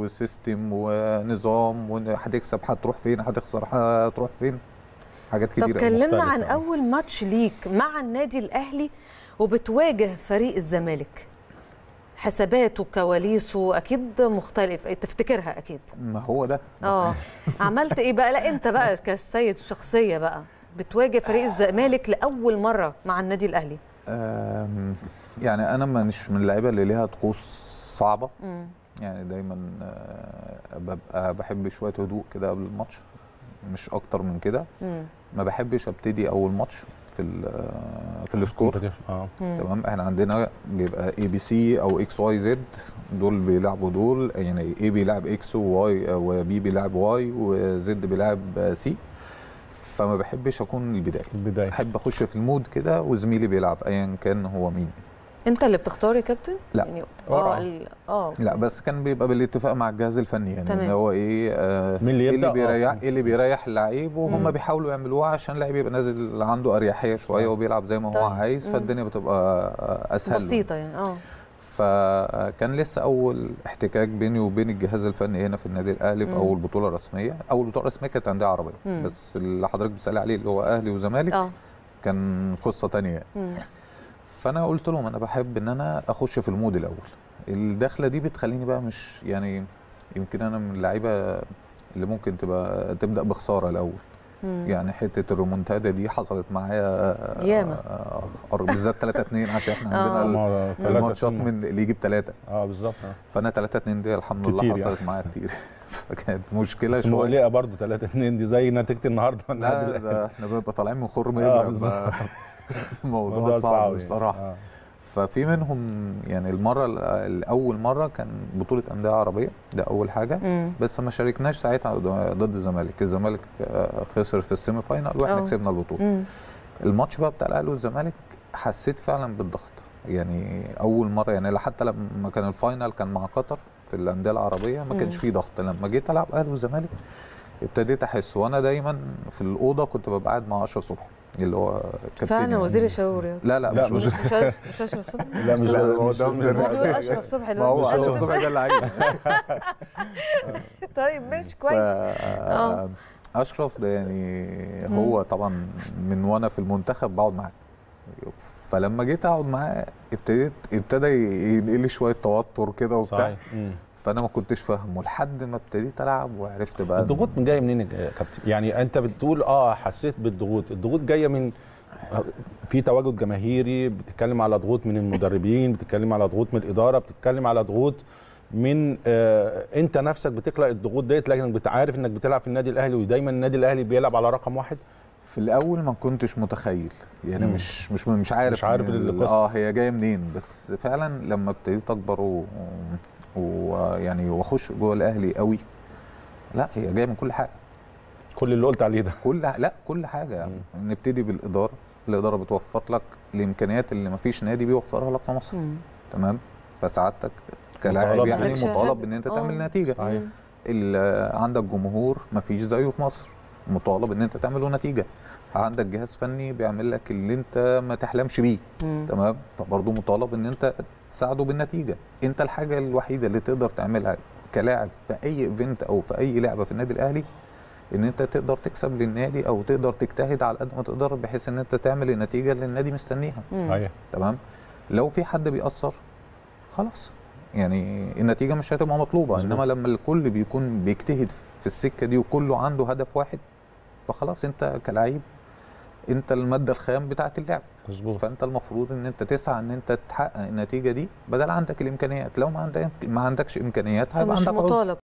وسيستم ونظام وهتكسب هتروح فين هتخسر هتروح فين حاجات كتير طب أوي كلمنا مختلفة. عن اول ماتش ليك مع النادي الاهلي وبتواجه فريق الزمالك حساباته كواليسه اكيد مختلف تفتكرها اكيد ما هو ده اه عملت ايه بقى لا انت بقى كسيد شخصيه بقى بتواجه فريق الزمالك لاول مره مع النادي الاهلي أم، يعني انا مش من اللعيبه اللي ليها طقوس صعبه مم. يعني دايما آه، ببقى بحب شويه هدوء كده قبل الماتش مش اكتر من كده مم. ما بحبش ابتدي اول ماتش في ال- في السكور اه مم. تمام احنا عندنا بيبقى اي بي سي او اكس واي زد دول بيلعبوا دول يعني اي بيلعب اكس وواي وبي بيلعب واي وزد بيلعب سي فما بحبش اكون البدايه البدايه بحب اخش في المود كده وزميلي بيلعب ايا كان هو مين انت اللي بتختار يا كابتن لا. يعني ورا. اه ال- اه لا بس كان بيبقى بالاتفاق مع الجهاز الفني يعني تمام. ان هو ايه آه مين اللي ايه يبدأ؟ اللي آه. بيريح ايه اللي بيريح اللعيب وهم مم. بيحاولوا يعملوها عشان اللعيب يبقى نازل عنده اريحيه شويه صح. وبيلعب زي ما هو طيب. عايز مم. فالدنيا بتبقى آه، اسهل له. بسيطه يعني اه فكان لسه اول احتكاك بيني وبين الجهاز الفني هنا في النادي الاهلي في مم. اول بطوله رسميه اول بطوله رسميه كانت انديه عربيه مم. بس اللي حضرتك بتسالي عليه اللي هو اهلي وزمالك اه كان قصه تانية مم. فانا قلت لهم انا بحب ان انا اخش في المود الاول الدخله دي بتخليني بقى مش يعني يمكن انا من اللعيبه اللي ممكن تبقى تبدا بخساره الاول مم. يعني حته الريمونتادا دي حصلت معايا ياما. آه، آه، بالذات 3 2 عشان احنا آه. عندنا ال- ما ثلاثة الماتشات اتنين. من اللي يجيب ثلاثه اه بالظبط آه. فانا 3 2 دي الحمد لله كتير حصلت يعني. معايا كتير فكانت مشكله بس شويه مقلقه برضه 3 2 دي زي نتيجه النهارده لا ده احنا بنبقى طالعين من خرم آه، ابره بالظبط. بقى. الموضوع صعب يعني. بصراحه آه. ففي منهم يعني المره ال- الاول مره كان بطوله انديه عربيه ده اول حاجه مم. بس ما شاركناش ساعتها ضد الزمالك الزمالك آه، خسر في السيمي فاينال واحنا آه. كسبنا البطوله مم. الماتش بقى بتاع الاهلي والزمالك حسيت فعلا بالضغط يعني اول مره يعني حتى لما كان الفاينل كان مع قطر في الانديه العربيه ما كانش مم. فيه ضغط لما جيت العب اهلي والزمالك ابتديت احس وانا دايما في الاوضه كنت ببقى قاعد مع اشرف صبحي اللي هو كابتن فعلا يعني. وزير الشباب والرياضه لا لا, لا، مش مش- وزير مش مش اشرف صبحي لا مش لا، هو مش- ده مش- من- هو بيقول اشرف صبحي ما هو مش اشرف صبحي ده اللعيب طيب ماشي ف- كويس آه. اشرف ده يعني هو طبعا من وانا في المنتخب بقعد معاه فلما جيت اقعد معاه ابتديت ابتدى ينقل لي شويه توتر كده وبتاع صحيح مم. فانا ما كنتش فاهمه لحد ما ابتديت العب وعرفت بقى الضغوط من جايه منين يا كابتن يعني انت بتقول اه حسيت بالضغوط الضغوط جايه من في تواجد جماهيري بتتكلم على ضغوط من المدربين بتتكلم على ضغوط من الاداره بتتكلم على ضغوط من آه انت نفسك بتخلق الضغوط ديت لكنك بتعرف انك بتلعب في النادي الاهلي ودايما النادي الاهلي بيلعب على رقم واحد في الاول ما كنتش متخيل يعني مم. مش مش مش عارف مش عارف إن ال- القصة. اه هي جايه منين بس فعلا لما ابتديت اكبر و- ويعني واخش جوه الاهلي قوي لا هي جايه من كل حاجه كل اللي قلت عليه ده كل لا كل حاجه يعني نبتدي بالاداره الاداره بتوفر لك الامكانيات اللي ما فيش نادي بيوفرها لك في مصر مم. تمام فسعادتك كلاعب مطالب يعني مالكش مطالب حاجة. ان انت آه. تعمل نتيجه صحيح. مم. ال- عندك جمهور ما فيش زيه في مصر مطالب ان انت تعمل له نتيجه عندك جهاز فني بيعمل لك اللي انت ما تحلمش بيه مم. تمام فبرضه مطالب ان انت تساعده بالنتيجه انت الحاجه الوحيده اللي تقدر تعملها كلاعب في اي ايفنت او في اي لعبه في النادي الاهلي ان انت تقدر تكسب للنادي او تقدر تجتهد على قد ما تقدر بحيث ان انت تعمل النتيجه اللي النادي مستنيها مم. صحيح تمام لو في حد بيأثر خلاص يعني النتيجه مش هتبقى مطلوبه مظبوط. انما لما الكل بيكون بيجتهد في السكه دي وكله عنده هدف واحد فخلاص انت كلاعب انت الماده الخام بتاعه اللعب مظبوط فانت المفروض ان انت تسعى ان انت تحقق النتيجه دي بدل عندك الامكانيات لو ما عندك ما عندكش امكانيات هيبقى فمش عندك عذر مطالب